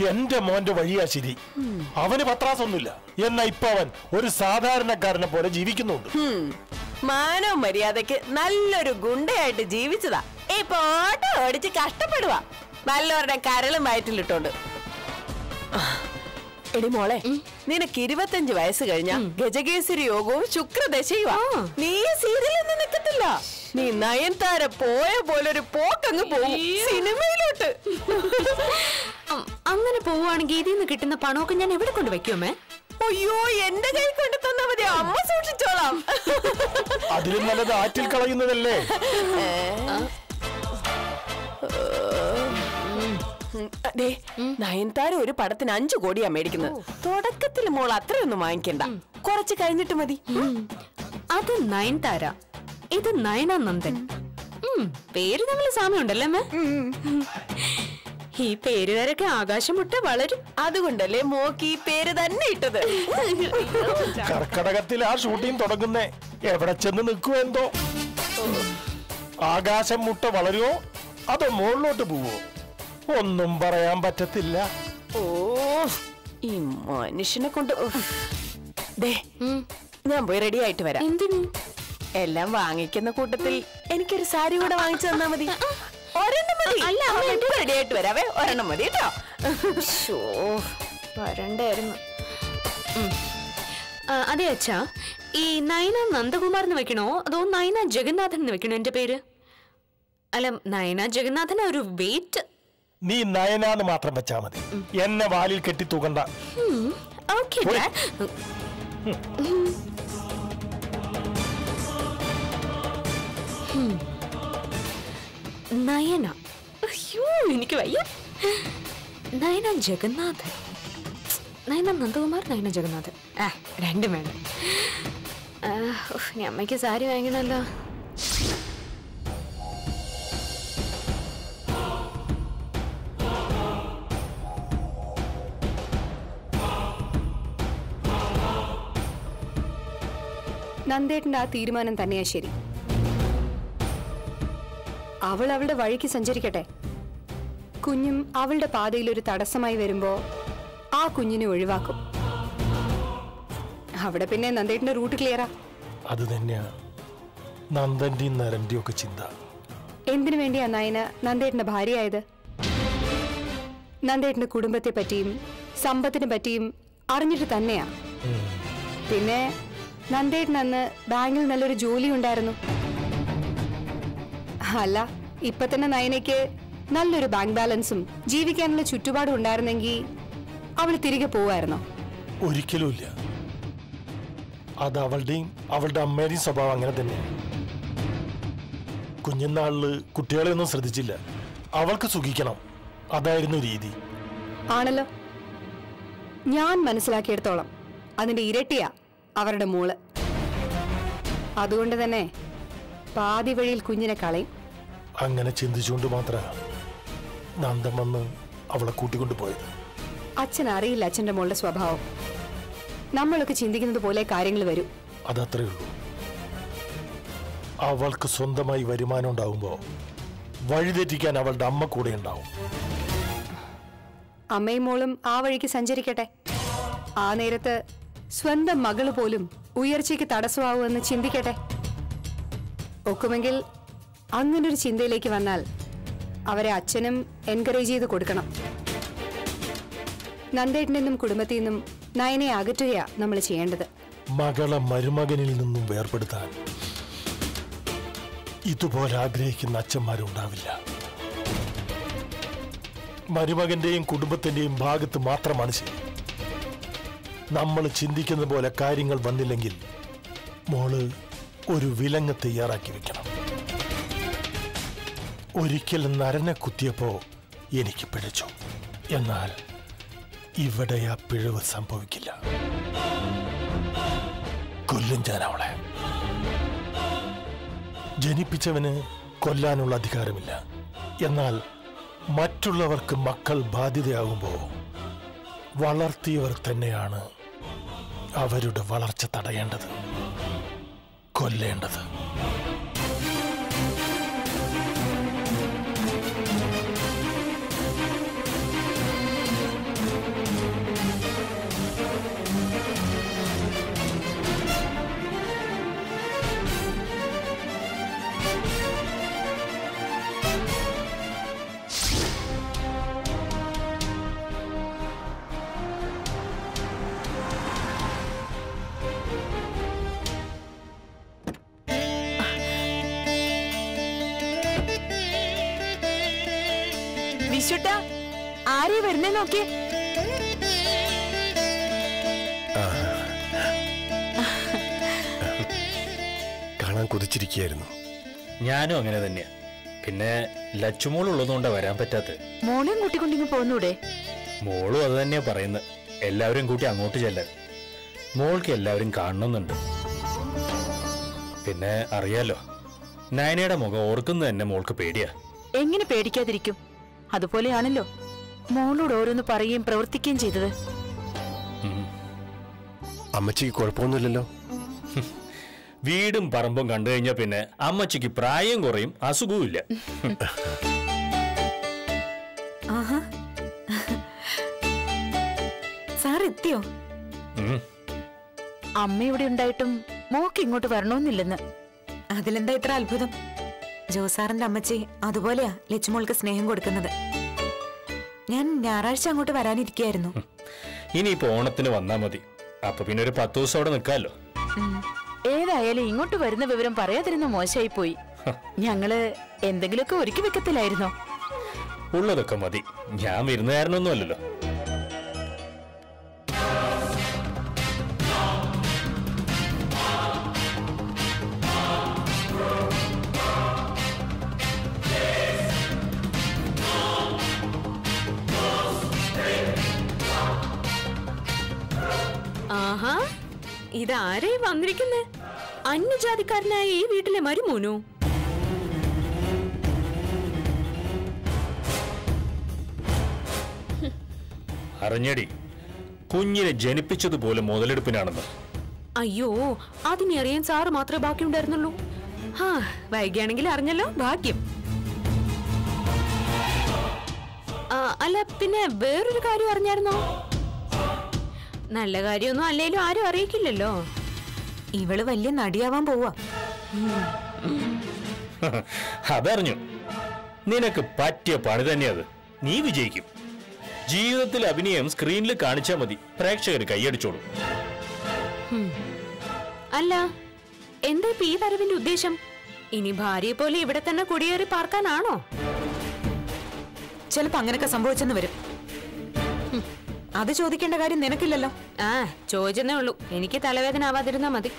എന്റെ മോന്റെ വഴിയാ ശരി അവന് പത്രാസൊന്നുമില്ല എന്നാ ഇപ്പൊ അവൻ ഒരു സാധാരണക്കാരനെ പോലെ ജീവിക്കുന്നുണ്ട് ഹും. മാനവും മര്യാദക്ക് നല്ലൊരു ഗുണ്ടയായിട്ട് ജീവിച്ചതാ ഇപ്പൊ ഓട്ടോ ഓടിച്ച് കഷ്ടപ്പെടുക നല്ലവരുടെ കരളും വയറ്റിലിട്ടോണ്ട് ആ, എടി മോളെ നിനക്ക് ഇരുപത്തഞ്ച് വയസ്സ് കഴിഞ്ഞ ഗജകേസരി യോഗവും ശുക്രദശയുവാ നീ സീരിയലൊന്നും നിൽക്കത്തില്ല നീ നയൻതാര പോയ പോലെ ഒരു പോക്കങ്ങ് പോകും സിനിമയിലോട്ട് ഉം, അങ്ങനെ പോവുകയാണെങ്കിൽ ഇതിൽ നിന്ന് കിട്ടുന്ന പണമൊക്കെ ഞാൻ എവിടെ കൊണ്ട് വെക്കുമേ അയ്യോ എന്റെ കൈ കൊണ്ട് തന്നാ മതി അമ്മ സൂക്ഷിച്ചോളാം അതിലും നല്ലത് ആറ്റിൽ കളയുന്നതല്ലേ ഉം, ദേ, നയൻതാര ഒരു പടത്തിന് അഞ്ചു കോടിയാ മേടിക്കുന്നത് തുടക്കത്തിൽ മോൾ അത്രയൊന്നും വാങ്ങിക്കണ്ട കുറച്ച് കഴിഞ്ഞിട്ട് മതി അത് നയൻതാര ഇത് നയനാനന്ദൻ ഉം, പേര് തമ്മിൽ സാമ്യമുണ്ടല്ലേ അമ്മേ ഈ പേരുകാരൊക്കെ ആകാശം മുട്ട വളരും അതുകൊണ്ടല്ലേ മോക്ക് ഈ പേര് തന്നെ ഇട്ടത് കർക്കടകത്തിൽ ആ ഷൂട്ടിംഗ് തുടങ്ങുന്നേ എവിടെ ചെന്ന് നിൽക്കുവോ എന്തോ ആകാശം മുട്ട വളരുമോ അതോ മുകളിലോട്ട് പോവോ ഒന്നും പറയാൻ പറ്റത്തില്ല ഓ ഈ മനുഷ്യനെ കൊണ്ട് ഉഫ്. ദേ ഞാൻ പോയി റെഡി ആയിട്ട് വരാം എന്തിനു എല്ലാം വാങ്ങിക്കുന്ന കൂട്ടത്തിൽ എനിക്കൊരു സാരി കൂടെ വാങ്ങിച്ചു തന്നാ മതി ഒരെണ്ണം മതി അല്ല റെഡി ആയിട്ട് വരാവേ ഒരെണ്ണം മതി കേട്ടോ ഷോ വരണ്ടായിരുന്നു ഉം. ആ, അതെ അച്ഛാ ഈ നയന നന്ദകുമാർ എന്ന് വെക്കണോ അതോ നയന ജഗന്നാഥൻ എന്ന് വെക്കണോ എന്റെ പേര് അല്ല നയന ജഗന്നാഥൻ ഒരു വെയിറ്റ് നീ നയനാന്ന് മാത്രം വെച്ചാ മതി എന്നെ വാലിൽ കെട്ടി തൂക്കണ്ട ഓക്കെ പോയി. നയന അയ്യോ എനിക്ക് വയ്യ നയന ജഗന്നാഥൻ നയന നന്ദകുമാർ നയന ജഗന്നാഥൻ ആ രണ്ടും വേണം ആ, ഉഫ്, ഇനി അമ്മയ്ക്ക് സാരി വാങ്ങിക്കണല്ലോ നന്ദേട്ടന്റെ ആ തീരുമാനം തന്നെയാ ശരി അവൾ അവളുടെ വഴിക്ക് സഞ്ചരിക്കട്ടെ കുഞ്ഞും അവളുടെ പാതയിൽ ഒരു തടസ്സമായി വരുമ്പോ ആ കുഞ്ഞിനെ ഒഴിവാക്കും അവിടെ പിന്നെ നന്ദേട്ടന്റെ റൂട്ട് ക്ലിയറാ അത് തന്നെയാ നന്ദന്റെയും നരന്റെയും ഒക്കെ ചിന്ത എന്തിനു വേണ്ടിയാ നയന നന്ദേട്ടന്റെ ഭാര്യയായത് നന്ദേട്ടന്റെ കുടുംബത്തെ പറ്റിയും സമ്പത്തിനെ പറ്റിയും അറിഞ്ഞിട്ട് തന്നെയാ പിന്നെ നന്ദേട്ടൻ അന്ന് ബാങ്കിൽ നല്ലൊരു ജോലി ഉണ്ടായിരുന്നു അല്ല ഇപ്പൊ തന്നെ നയനയ്ക്ക് നല്ലൊരു ബാങ്ക് ബാലൻസും ജീവിക്കാനുള്ള ചുറ്റുപാടും ഉണ്ടായിരുന്നെങ്കിൽ അവൾ തിരികെ പോവായിരുന്നോ ഒരിക്കലുമില്ല അത് അവളുടെയും അവളുടെ അമ്മയുടെയും സ്വഭാവം അങ്ങനെ തന്നെയാണ് കുഞ്ഞുനാളില് കുട്ടികളെ ഒന്നും ശ്രദ്ധിച്ചില്ല അവൾക്ക് സുഖിക്കണം അതായിരുന്നു രീതി ആണല്ലോ ഞാൻ മനസ്സിലാക്കിയെടുത്തോളം അതിന്റെ ഇരട്ടിയാ അവരുടെ മോള് അതുകൊണ്ട് തന്നെ പാതി വഴിയിൽ കുഞ്ഞിനെ കളയും അങ്ങനെ ചിന്തിച്ചുകൊണ്ട് മാത്രമാണ് നന്ദൻ വന്ന് അവളെ കൂട്ടിക്കൊണ്ടു പോയത് അച്ഛൻ അറിയില്ല അച്ഛന്റെ മോളുടെ സ്വഭാവം നമ്മളൊക്കെ ചിന്തിക്കുന്നത് പോലെ കാര്യങ്ങൾ വരും അതത്രേ ഉള്ളൂ അവൾക്ക് സ്വന്തമായി വരുമാനം ഉണ്ടാവുമ്പോൾ വഴിതെറ്റിക്കാൻ അവളുടെ അമ്മ കൂടെ ഉണ്ടാവും അമ്മയും മോളും ആ വഴിക്ക് സഞ്ചരിക്കട്ടെ ആ നേരത്ത് സ്വന്തം മകള് പോലും ഉയർച്ചയ്ക്ക് തടസ്സമാവുമെന്ന് ചിന്തിക്കട്ടെ ഒക്കുമെങ്കിൽ അങ്ങനൊരു ചിന്തയിലേക്ക് വന്നാൽ അവരെ അച്ഛനും എൻകറേജ് ചെയ്ത് കൊടുക്കണം നന്ദേട്ടനിൽ നിന്നും കുടുംബത്തിൽ നിന്നും നയനെ അകറ്റുകയാ നമ്മൾ ചെയ്യേണ്ടത് മകളെ മരുമകനിൽ നിന്നും വേർപെടുത്താൻ ഇതുപോലെ ആഗ്രഹിക്കുന്ന അച്ഛന്മാരുണ്ടാവില്ല മരുമകന്റെയും കുടുംബത്തിന്റെയും ഭാഗത്ത് മാത്രമാണ് ശരി നമ്മൾ ചിന്തിക്കുന്ന പോലെ കാര്യങ്ങൾ വന്നില്ലെങ്കിൽ മോള് ഒരു വിലങ്ങ് തയ്യാറാക്കി വെക്കണം ഒരിക്കൽ നരനെ കുത്തിയപ്പോ എനിക്ക് പിഴച്ചു എന്നാൽ ഇവിടെ ആ പിഴവ് സംഭവിക്കില്ല കൊല്ലും ഞാൻ അവളെ ജനിപ്പിച്ചവന് കൊല്ലാനുള്ള അധികാരമില്ല എന്നാൽ മറ്റുള്ളവർക്ക് മക്കൾ ബാധ്യതയാകുമ്പോൾ വളർത്തിയവർ തന്നെയാണ് അവരുടെ വളർച്ച തടയേണ്ടത് കൊല്ലേണ്ടത് ഈശ്വട്ട ആരെ വരുന്നേ നോക്കിയേ കാണാൻ കൊതിച്ചിരിക്കുകയായിരുന്നു ഞാനും അങ്ങനെ തന്നെയാ പിന്നെ ലച്ചുമോൾ ഉള്ളതുകൊണ്ടാ വരാൻ പറ്റാത്തത് മോളെയും കൂട്ടിക്കൊണ്ടിങ്ങ് പോന്നൂടെ മോളും അത് തന്നെയാ പറയുന്നത് എല്ലാവരും കൂട്ടി അങ്ങോട്ട് ചെല്ലാൻ മോൾക്ക് എല്ലാവരും കാണണമെന്നുണ്ട് പിന്നെ അറിയാലോ നയനയുടെ മുഖം ഓർക്കുന്നത് തന്നെ മോൾക്ക് പേടിയാ എങ്ങനെ പേടിക്കാതിരിക്കും അതുപോലെയാണല്ലോ മോളോട് ഓരോന്ന് പറയുകയും പ്രവർത്തിക്കുകയും ചെയ്തത് അമ്മച്ചിക്ക് കുഴപ്പമൊന്നുമില്ലല്ലോ വീടും പറമ്പും കണ്ടു കഴിഞ്ഞാൽ പിന്നെ അമ്മച്ചിക്ക് പ്രായം കുറയും അസുഖവും ഇല്ല സാർ എത്തിയോ ഉം. അമ്മ ഇവിടെ ഉണ്ടായിട്ടും മോക്ക് ഇങ്ങോട്ട് വരണമെന്നില്ലെന്ന് അതിലെന്താ ഇത്ര അത്ഭുതം ജോസാറിന്റെ അമ്മച്ചി അതുപോലെയാ ലച്ചുമോൾക്ക് സ്നേഹം കൊടുക്കുന്നത് ഞാൻ ഞായറാഴ്ച അങ്ങോട്ട് വരാനിരിക്കായിരുന്നു ഇനിയിപ്പോ ഓണത്തിന് വന്നാ മതി അപ്പൊ പിന്നെ ഒരു പത്ത് ദിവസം അവിടെ നിൽക്കാമല്ലോ ഏതായാലും ഇങ്ങോട്ട് വരുന്ന വിവരം പറയാതിരുന്ന മോശമായി പോയി ഞങ്ങള് എന്തെങ്കിലുമൊക്കെ ഒരുക്കി വെക്കത്തില്ലായിരുന്നോ ഉള്ളതൊക്കെ മതി ഞാൻ വിരുന്നുകാരനൊന്നും അല്ലല്ലോ ആഹാ ഇതാരേ വന്നിരിക്കുന്നേ അന്യജാതിക്കാരനായ ഈ വീട്ടിലെ മരുമോനോ അറിഞ്ഞടി കുഞ്ഞിനെ ജനിപ്പിച്ചതുപോലെ മുതലെടുപ്പിനാണെന്ന് അയ്യോ അതിനെ അറിയാൻ സാറ് മാത്രമേ ബാക്കിയുണ്ടായിരുന്നുള്ളൂ ഹാ വൈകിയാണെങ്കിൽ അറിഞ്ഞല്ലോ ഭാഗ്യം ആ, അല്ല പിന്നെ വേറൊരു കാര്യം അറിഞ്ഞായിരുന്നോ നല്ല കാര്യമൊന്നും അല്ലേലും ആരും അറിയിക്കില്ലല്ലോ ഇവള് വലിയ നടിയാവാൻ പോവാ അതറിഞ്ഞു നിനക്ക് പറ്റിയ പണി തന്നെയത് നീ വിജയിക്കും ജീവിതത്തിൽ അഭിനയം സ്ക്രീനിൽ കാണിച്ചാൽ മതി പ്രേക്ഷകർ കൈയടിച്ചോളൂ അല്ല എന്താ ഇപ്പൊ ഈ വരവിന്റെ ഉദ്ദേശം ഇനി ഭാര്യയെ പോലെ ഇവിടെ തന്നെ കുടിയേറി പാർക്കാനാണോ ചിലപ്പോ അങ്ങനെയൊക്കെ സംഭവിച്ചെന്ന് വരും ഹും, അത് ചോദിക്കേണ്ട കാര്യം നിനക്കില്ലല്ലോ ആ ചോദിച്ചെന്നേ ഉള്ളൂ എനിക്ക് തലവേദന ആവാതിരുന്നാ മതി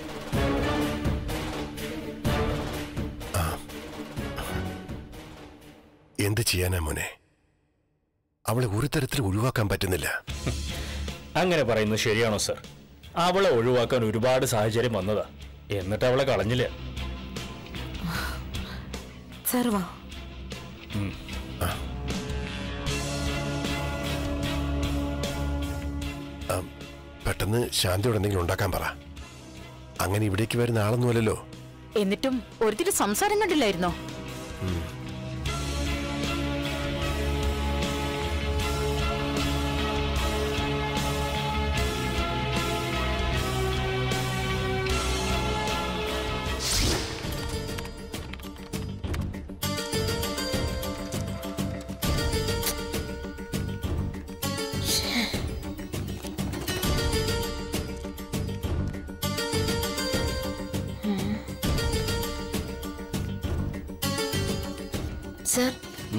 എന്ത് ചെയ്യാനാ മോനെ അവളെ ഒരു തരത്തിൽ ഒഴിവാക്കാൻ പറ്റുന്നില്ല അങ്ങനെ പറയുന്നത് ശരിയാണോ സർ അവളെ ഒഴിവാക്കാൻ ഒരുപാട് സാഹചര്യം വന്നതാ എന്നിട്ട് അവളെ കളഞ്ഞില്ല സർവാ ആ, പെട്ടെന്ന് ശാന്തിയോട് എന്തെങ്കിലും ഉണ്ടാക്കാൻ പറ അങ്ങനെ ഇവിടേക്ക് വരുന്ന ആളൊന്നുമല്ലല്ലോ എന്നിട്ടും ഒരുത്തിരി സംസാരം കണ്ടില്ലായിരുന്നോ സർ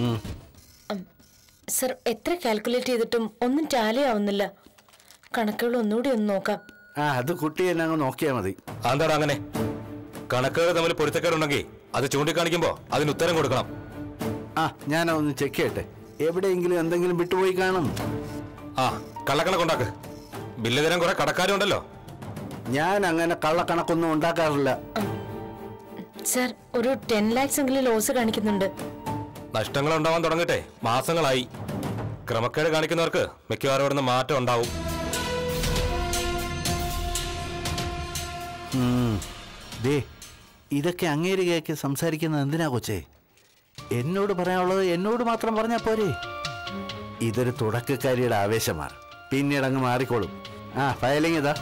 സർ എത്ര കാൽക്കുലേറ്റ് ചെയ്തിട്ടും ഒന്നും ടാലി ആവുന്നില്ല കണക്കുകൾ ഒന്നുകൂടി ഒന്ന് നോക്കാം ആ അത് കുട്ടി എന്നെ അങ്ങ് നോക്കിയാൽ മതി എന്താടാ അങ്ങനെ കണക്കുകൾ തമ്മിൽ പൊരുത്തക്കേടുണ്ടെങ്കിൽ അത് ചൂണ്ടിക്കാണിക്കുമ്പോ അതിന് ഉത്തരം കൊടുക്കണം ആ ഞാൻ ഒന്ന് ചെക്ക് ചെയ്യട്ടെ എവിടെയെങ്കിലും എന്തെങ്കിലും വിട്ടുപോയി കാണും ആ കള്ളക്കണക്കുണ്ടാക്ക് ബില്ല് തരാൻ കുറെ കടക്കാരും ഉണ്ടല്ലോ ഞാൻ അങ്ങനെ കള്ളക്കണക്കൊന്നും ഉണ്ടാക്കാറില്ല സർ ഒരു ടെൻ ലാക്സ് എങ്കിലും ലോസ് കാണിക്കുന്നുണ്ട് നഷ്ടങ്ങൾ ഉണ്ടാവാൻ തുടങ്ങട്ടെ മാസങ്ങളായി ക്രമക്കേട് കാണിക്കുന്നവർക്ക് മിക്കവാറും ഇവിടുന്ന് മാറ്റം ഉണ്ടാവും ഉം. ദേ ഇതൊക്കെ അങ്ങേര് കേക്ക് സംസാരിക്കുന്നത് എന്തിനാ കൊച്ചേ എന്നോട് പറയാനുള്ളത് എന്നോട് മാത്രം പറഞ്ഞാൽ പോരെ ഇതൊരു തുടക്കക്കാരിയുടെ ആവേശമാണ് പിന്നീട് അങ്ങ് മാറിക്കോളും ആ ഫയലിംഗ് ഇതാ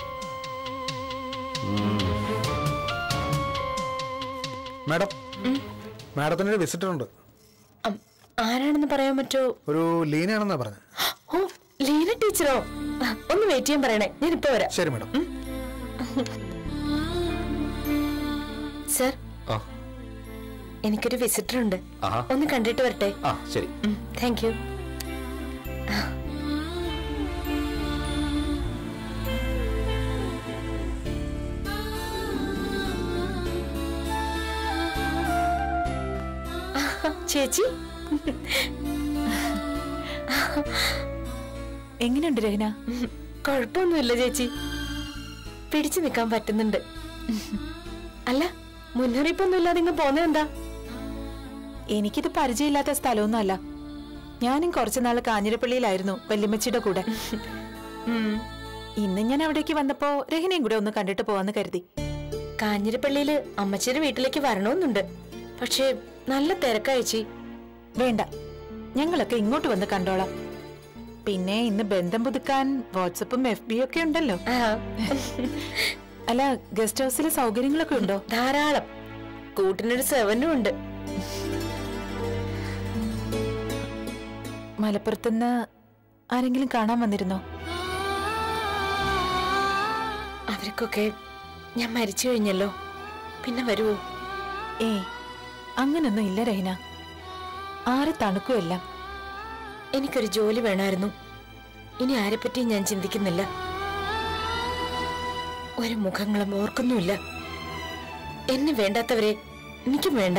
മാഡം മാഡത്തിനൊരു വിസിറ്റർ ഉണ്ട് അം, ആരാണെന്ന് പറയാൻ പറ്റുമോ ഒരു ലീനയാണെന്നാ പറഞ്ഞത് ഓ ലീന ടീച്ചറോ ആ, ഒന്ന് വെയിറ്റ് ചെയ്യാൻ പറയണേ ഞാൻ ഇപ്പൊ വരാം ശരി മാഡം സർ ആ എനിക്കൊരു വിസിറ്റർ ഉണ്ട് ആഹാ. ഒന്ന് കണ്ടിട്ട് വരട്ടെ ആ ശരി താങ്ക് യു ചേച്ചി എങ്ങനെയുണ്ട് രഹന കുഴപ്പമൊന്നുമില്ല ചേച്ചി പിടിച്ചു നിൽക്കാൻ പറ്റുന്നുണ്ട് അല്ല മുന്നറിയിപ്പൊന്നും ഇല്ലാതെ ഇങ്ങ് പോന്നെ എന്താ എനിക്കിത് പരിചയമില്ലാത്ത സ്ഥലമൊന്നും അല്ല ഞാനും കുറച്ചു നാൾ കാഞ്ഞിരപ്പള്ളിയിലായിരുന്നു വല്യമ്മച്ചിയുടെ കൂടെ ഉം. ഇന്ന് ഞാൻ അവിടേക്ക് വന്നപ്പോ രഹനയും കൂടെ ഒന്ന് കണ്ടിട്ട് പോവാന്ന് കരുതി കാഞ്ഞിരപ്പള്ളിയില് അമ്മച്ചിയുടെ വീട്ടിലേക്ക് വരണമെന്നുണ്ട് പക്ഷേ നല്ല തിരക്കായച്ചി വേണ്ട ഞങ്ങളൊക്കെ ഇങ്ങോട്ട് വന്ന് കണ്ടോളാം പിന്നെ ഇന്ന് ബന്ധം പുതുക്കാൻ വാട്സപ്പും എഫ് ബി ഒക്കെ ഉണ്ടല്ലോ അല്ല ഗസ്റ്റ് ഹൗസിലെ സൗകര്യങ്ങളൊക്കെ ഉണ്ടോ ധാരാളം കൂട്ടിനൊരു സെവനും ഉണ്ട് മലപ്പുറത്തുനിന്ന് ആരെങ്കിലും കാണാൻ വന്നിരുന്നോ അവർക്കൊക്കെ ഞാൻ മരിച്ചു കഴിഞ്ഞല്ലോ പിന്നെ വരുവോ ഏയ് അങ്ങനൊന്നും ഇല്ല രഹന ആരെ തണുക്കുമല്ല എനിക്കൊരു ജോലി വേണമായിരുന്നു ഇനി ആരെപ്പറ്റിയും ഞാൻ ചിന്തിക്കുന്നില്ല ഒരു മുഖങ്ങളും ഓർക്കുന്നുമില്ല എന്നെ വേണ്ടാത്തവരെ എനിക്കും വേണ്ട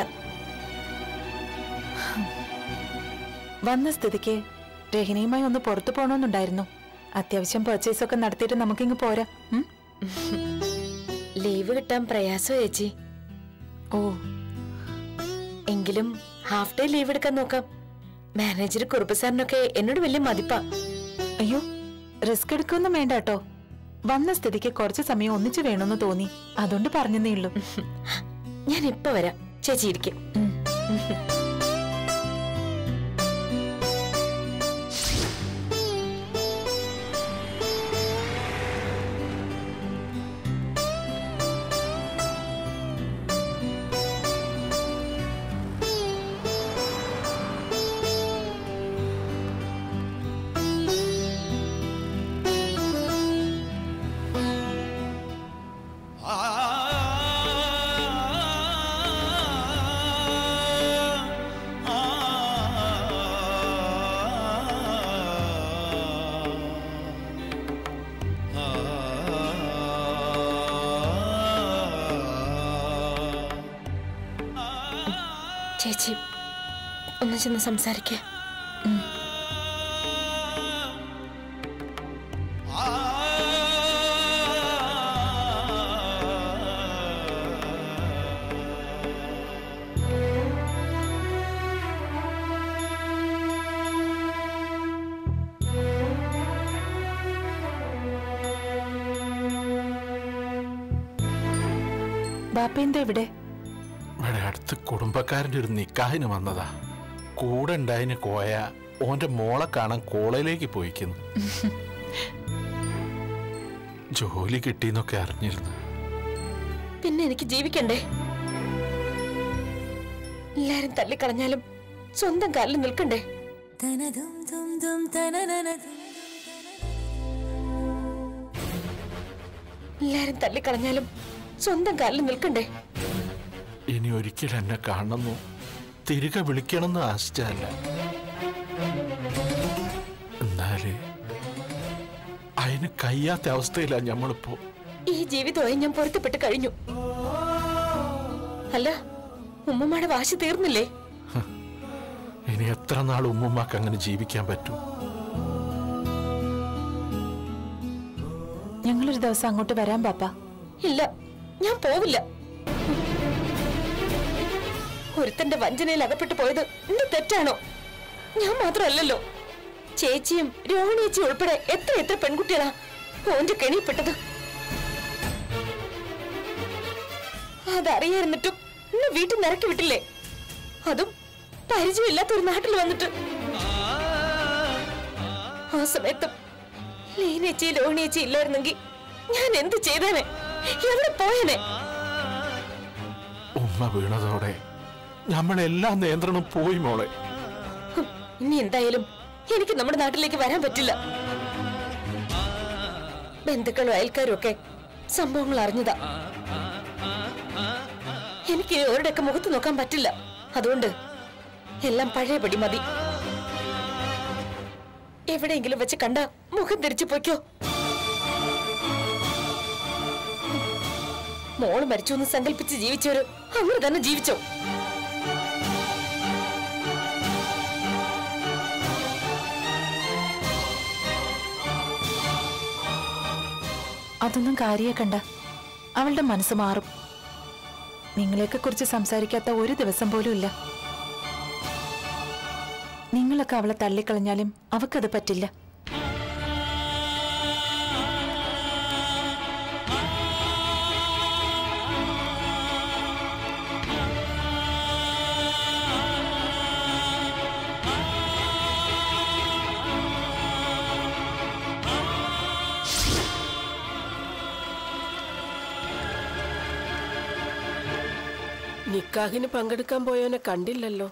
വന്ന സ്ഥിതിക്ക് രഹിനയുമായി ഒന്ന് പുറത്തു പോകണമെന്നുണ്ടായിരുന്നു അത്യാവശ്യം പർച്ചേസ് ഒക്കെ നടത്തിയിട്ട് നമുക്കിങ്ങ് പോരാ ഉം? ലീവ് കിട്ടാൻ പ്രയാസോ ചേച്ചി ഓ എങ്കിലും ഹാഫ് ഡേ ലീവ് എടുക്കാൻ നോക്കാം മാനേജർ കുറുപ്പ് സാറിനൊക്കെ എന്നോട് വലിയ മതിപ്പാ അയ്യോ റിസ്ക് എടുക്കൊന്നും വേണ്ട കേട്ടോ വന്ന സ്ഥിതിക്ക് കുറച്ച് സമയം ഒന്നിച്ചു വേണമെന്ന് തോന്നി അതുകൊണ്ട് പറഞ്ഞതേ ഉള്ളൂ ഞാൻ ഇപ്പൊ വരാം ചേച്ചി ഇരിക്കും ചേച്ചി ഒന്ന് ചെന്ന് സംസാരിക്കേ ബാപ്പ എന്താ ഇവിടെ ഇവിടെ അടുത്ത് കുടുംബക്കാരൻ്റെ ഒരു നിക്കാഹിന് വന്നതാ കൂടെ ഉണ്ടായിന് കോയ ഓന്റെ മോളെ കാണാൻ കോളേജിലേക്ക് പോയിക്കുന്നു ജോലി കിട്ടിയെന്നൊക്കെ അറിഞ്ഞിരുന്നു പിന്നെ എനിക്ക് ജീവിക്കണ്ടേ എല്ലാരും തള്ളിക്കളഞ്ഞാലും സ്വന്തം കാലിൽ നിൽക്കണ്ടേ എല്ലാരും തള്ളിക്കളഞ്ഞാലും സ്വന്തം കാലിൽ നിൽക്കണ്ടേ ഇനി ഒരിക്കൽ എന്നെ കാണുന്നു തിരികെ വിളിക്കണമെന്ന് ആശിച്ചല്ല എന്നാല് അതിന് കഴിയാത്ത അവസ്ഥയിലാണ് ഞമ്മളിപ്പോ ഈ ജീവിതമായി ഞാൻ പൊരുത്തപ്പെട്ട് കഴിഞ്ഞു അല്ല ഉമ്മമ്മയുടെ വാശി തീർന്നില്ലേ ഇനി എത്ര നാൾ ഉമ്മുമ്മാക്ക് അങ്ങനെ ജീവിക്കാൻ പറ്റും ഞങ്ങളൊരു ദിവസം അങ്ങോട്ട് വരാം ബാപ്പ ഇല്ല ഞാൻ പോവില്ല ഒരുത്തന്റെ വഞ്ചനയിൽ അകപ്പെട്ടു പോയത് എന്റെ തെറ്റാണോ ഞാൻ മാത്രമല്ലല്ലോ ചേച്ചിയും രോഹിണിയേച്ചി ഉൾപ്പെടെ എത്ര എത്ര പെൺകുട്ടികളാ ഓന്റെ കെണിപ്പെട്ടത് അതറിയായിരുന്നിട്ടും എന്നെ വീട്ടിൽ നിന്ന് ഇറക്കി വിട്ടില്ലേ അതും പരിചയമില്ലാത്ത ഒരു നാട്ടിൽ വന്നിട്ട് ആ സമയത്തും ലീനേച്ചി ലോഹിണിയേച്ചി ഇല്ലായിരുന്നെങ്കിൽ ഞാൻ എന്ത് ചെയ്തേനെ എവിടെ പോയനെ ഉമ്മ വീണതോടെ നമ്മളെല്ലാ നിയന്ത്രണവും പോയി മോളെ ഹും, ഇനി എന്തായാലും എനിക്ക് നമ്മുടെ നാട്ടിലേക്ക് വരാൻ പറ്റില്ല ബന്ധുക്കളും അയൽക്കാരും ഒക്കെ സംഭവങ്ങൾ അറിഞ്ഞതാ എനിക്ക് ഇനി അവരുടെയൊക്കെ മുഖത്ത് നോക്കാൻ പറ്റില്ല അതുകൊണ്ട് എല്ലാം പഴയപടി മതി എവിടെയെങ്കിലും വെച്ച് കണ്ട മുഖം തിരിച്ചു പൊയ്ക്കോ മോള് മരിച്ചു എന്ന് സങ്കല്പിച്ച് ജീവിച്ചവര് അങ്ങനെ തന്നെ ജീവിച്ചോ അതൊന്നും കാര്യേ കണ്ട അവളുടെ മനസ്സ് മാറും നിങ്ങളെയൊക്കെ കുറിച്ച് സംസാരിക്കാത്ത ഒരു ദിവസം പോലും ഇല്ല നിങ്ങളൊക്കെ അവളെ തള്ളിക്കളഞ്ഞാലും അവക്കത് പറ്റില്ല നിക്കാഹിന് പങ്കെടുക്കാൻ പോയവനെ കണ്ടില്ലല്ലോ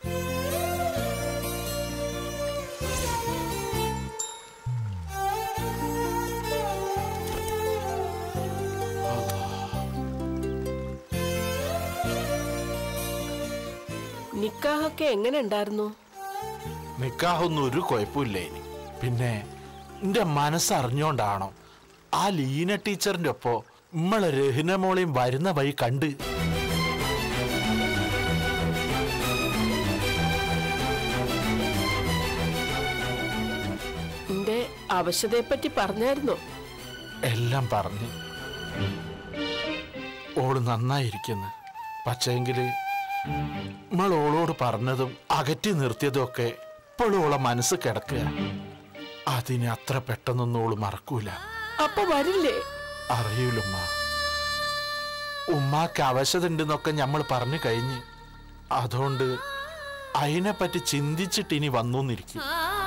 നിക്കാഹൊക്കെ എങ്ങനെ ഉണ്ടായിരുന്നു നിക്കാഹൊന്നും ഒരു കുഴപ്പമില്ല ഇനി പിന്നെ എന്റെ മനസ്സറിഞ്ഞോണ്ടാണോ ആ ലീന ടീച്ചറിന്റെ ഒപ്പോ നമ്മളെ രഹിന മോളെയും വരുന്ന വഴി കണ്ട് നിന്റെ അവശതയെപ്പറ്റി പറഞ്ഞായിരുന്നോ എല്ലാം പറഞ്ഞ് ഓള് നന്നായിരിക്കുന്നു പക്ഷേങ്കില് നമ്മൾ ഓളോട് പറഞ്ഞതും അകറ്റി നിർത്തിയതും ഒക്കെ ഇപ്പോഴും ഓളെ മനസ്സ് കിടക്കുക അതിന് അത്ര പെട്ടെന്നൊന്നും ഓള് മറക്കൂല അപ്പൊ വരില്ലേ അറിയൂലുമ്മ ഉമ്മാക്ക് അവശത ഉണ്ടെന്നൊക്കെ നമ്മൾ പറഞ്ഞു കഴിഞ്ഞ് അതുകൊണ്ട് അതിനെപ്പറ്റി ചിന്തിച്ചിട്ട് ഇനി വന്നൂന്നിരിക്കും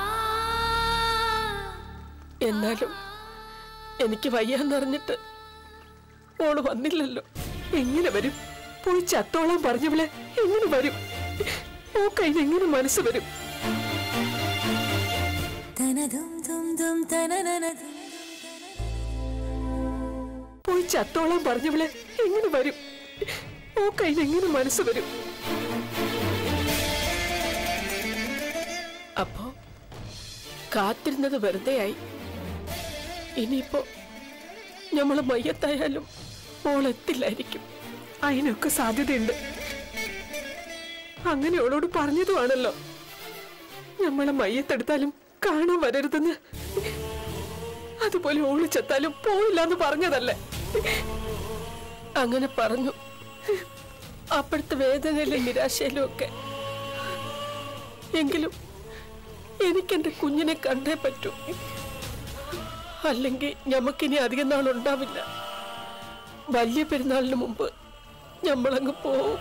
എന്നാലും എനിക്ക് വയ്യാന്നറിഞ്ഞിട്ട് ഓള് വന്നില്ലല്ലോ എങ്ങനെ വരും പോയി ചത്തോളാൻ പറഞ്ഞവളെ എങ്ങനെ വരും ഓ കയ്യിൽ എങ്ങനെ മനസ്സ് വരും പോയി ചത്തോളാൻ പറഞ്ഞവളെ എങ്ങനെ വരും ഓ കയ്യിൽ എങ്ങനെ മനസ്സ് വരും അപ്പോ കാത്തിരുന്നത് വെറുതെയായി ഇനിയിപ്പോ ഞമ്മള് മയ്യത്തായാലും ഓളെത്തില്ലായിരിക്കും അതിനൊക്കെ സാധ്യതയുണ്ട് അങ്ങനെ ഓളോട് പറഞ്ഞതുമാണല്ലോ ഞമ്മളെ മയ്യത്തെടുത്താലും കാണാൻ വരരുതെന്ന് അതുപോലെ ഓള് ചെത്താലും പോയില്ലെന്ന് പറഞ്ഞതല്ലേ അങ്ങനെ പറഞ്ഞു അപ്പോഴത്തെ വേദനയിലും നിരാശയിലും ഒക്കെ എങ്കിലും എനിക്കെന്റെ കുഞ്ഞിനെ കണ്ടേ പറ്റൂ അല്ലെങ്കിൽ ഞമ്മക്കിനി അധികം നാളുണ്ടാവില്ല വലിയ പെരുന്നാളിന് മുമ്പ് ഞമ്മളങ്ങ് പോവും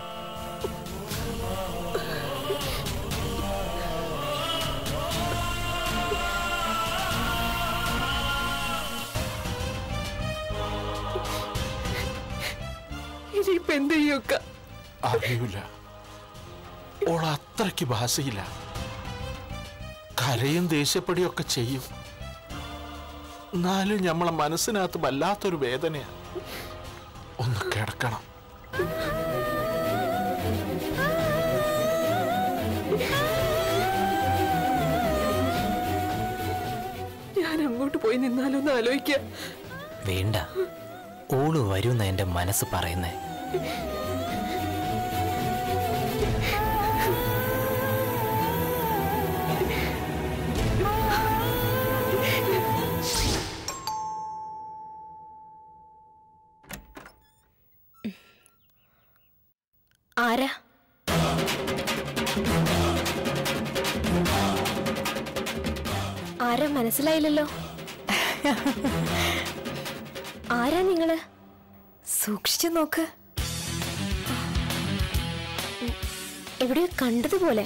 ഇനിയിപ്പോ എന്ത് ചെയ്യൊക്കെ അറിയൂല ഓൾ അത്രയ്ക്ക് ഭാഷയില്ല കരയും ദേഷ്യപ്പെടുകയൊക്കെ ചെയ്യും എന്നാലും നമ്മളെ മനസ്സിനകത്ത് വല്ലാത്തൊരു വേദനയാണ് ഒന്ന് കിടക്കണം ഞാൻ അങ്ങോട്ട് പോയി നിന്നാലൊന്ന് ആലോചിക്ക വേണ്ട ഓള് വരുന്ന എന്റെ മനസ്സ് പറയുന്നേ ആരാ ആരാ മനസ്സിലായില്ലല്ലോ ആരാ നിങ്ങള് സൂക്ഷിച്ചു നോക്ക് എവിടെയോ കണ്ടതുപോലെ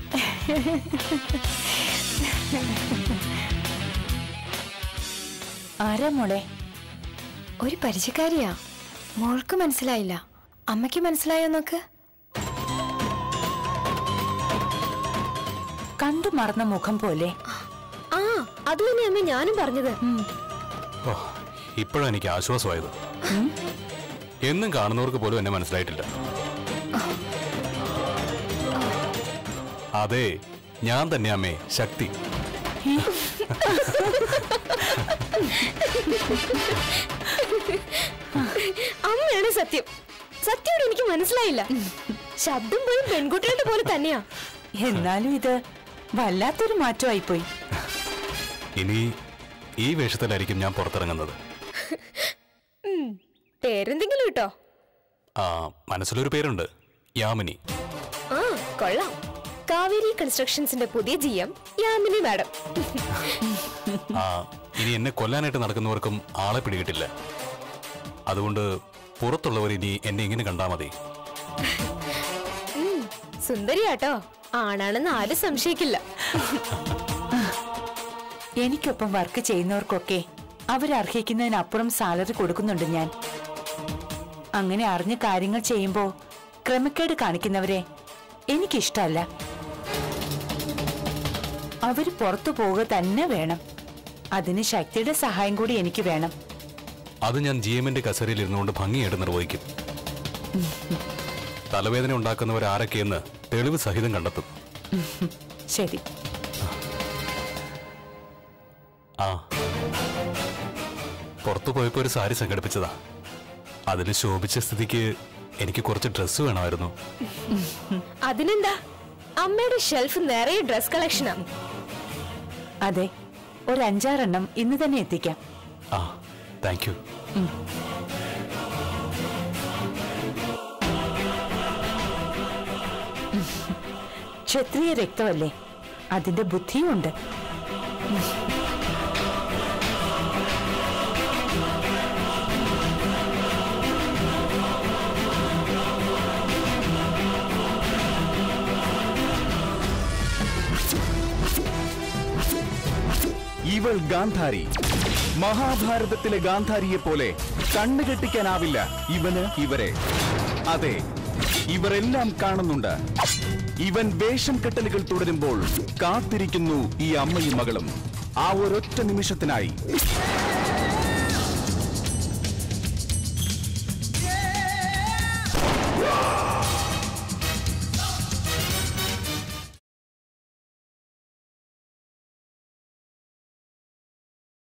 ആരാ മോളെ ഒരു പരിചയക്കാരിയാ മോൾക്ക് മനസ്സിലായില്ല അമ്മയ്ക്ക് മനസ്സിലായോ നോക്ക് കണ്ടു മറന്ന മുഖം പോലെ ആ അത് തന്നെ അമ്മ ഞാനും പറഞ്ഞത് ഓ ഇപ്പോഴാണ് എനിക്ക് ആശ്വാസമായത് എന്നും കാണുന്നവർക്ക് പോലും എന്നെ മനസ്സിലായിട്ടില്ല അതെ ഞാൻ തന്നെ അമ്മേ ശക്തി അമ്മയാണ് സത്യം സത്യോട് എനിക്ക് മനസ്സിലായില്ല ശബ്ദം പോലും പെൺകുട്ടികളുടെ പോലെ തന്നെയാ എന്നാലും ഇത് വല്ലാത്തൊരു മാറ്റമായിപ്പോയി ഇനി ഈ വേഷത്തിലായിരിക്കും ഞാൻ പുറത്തിറങ്ങുന്നത് ഉം. പേരെന്തെങ്കിലും കിട്ടോ ആ മനസ്സിലൊരു പേരുണ്ട് യാമിനി ആ കൊള്ളാം കാവേരി കൺസ്ട്രക്ഷൻസിന്റെ പുതിയ ജി എം യാമിനി മാഡം ആ ഇനി എന്നെ കൊല്ലാനായിട്ട് നടക്കുന്നവർക്കും ആളെ പിടികിട്ടില്ല അതുകൊണ്ട് പുറത്തുള്ളവർ ഇനി എന്നെ ഇങ്ങനെ കണ്ടാൽ മതി ഉം, സുന്ദരിയാട്ടോ ആണാണെന്ന് ആരും സംശയിക്കില്ല എനിക്കൊപ്പം വർക്ക് ചെയ്യുന്നവർക്കൊക്കെ അവരർഹിക്കുന്നതിനപ്പുറം സാലറി കൊടുക്കുന്നുണ്ട് ഞാൻ അങ്ങനെ അറിഞ്ഞ് കാര്യങ്ങൾ ചെയ്യുമ്പോ ക്രമക്കേട് കാണിക്കുന്നവരെ എനിക്കിഷ്ടല്ല അവര് പുറത്തു പോവുക തന്നെ വേണം അതിന് ശക്തിയുടെ സഹായം കൂടി എനിക്ക് വേണം അത് ഞാൻ ജി എമ്മിന്റെ കസേരയിൽ ഇരുന്നുകൊണ്ട് ഭംഗിയായിട്ട് നിർവഹിക്കും തലവേദന ഉണ്ടാക്കുന്നവർ ആരൊക്കെയെന്ന് തെളിവ് സഹിതം കണ്ടെത്തും ശരി ആ പുറത്തു പോയപ്പോ ഒരു സാരി സംഘടിപ്പിച്ചതാ അതിൽ ശോഭിച്ച സ്ഥിതിക്ക് എനിക്ക് കുറച്ച് ഡ്രസ്സ് വേണമായിരുന്നു അതിനെന്താ അമ്മയുടെ ഷെൽഫ് നിറയെ ഡ്രസ് കളക്ഷനാ അതെ ഒരു അഞ്ചാറെണ്ണം ഇന്ന് തന്നെ എത്തിക്കാം ആ താങ്ക് യു ക്ഷത്രിയ രക്തമല്ലേ അതിന്റെ ബുദ്ധിയുമുണ്ട് ഇവൾ ഗാന്ധാരി മഹാഭാരതത്തിലെ ഗാന്ധാരിയെ പോലെ കണ്ണുകെട്ടിക്കാനാവില്ല ഇവന് ഇവരെ അതെ ഇവരെല്ലാം കാണുന്നുണ്ട് ഇവൻ വേഷം കെട്ടലുകൾ തുടരുമ്പോൾ കാത്തിരിക്കുന്നു ഈ അമ്മയും മകളും ആ ഒരൊറ്റ നിമിഷത്തിനായി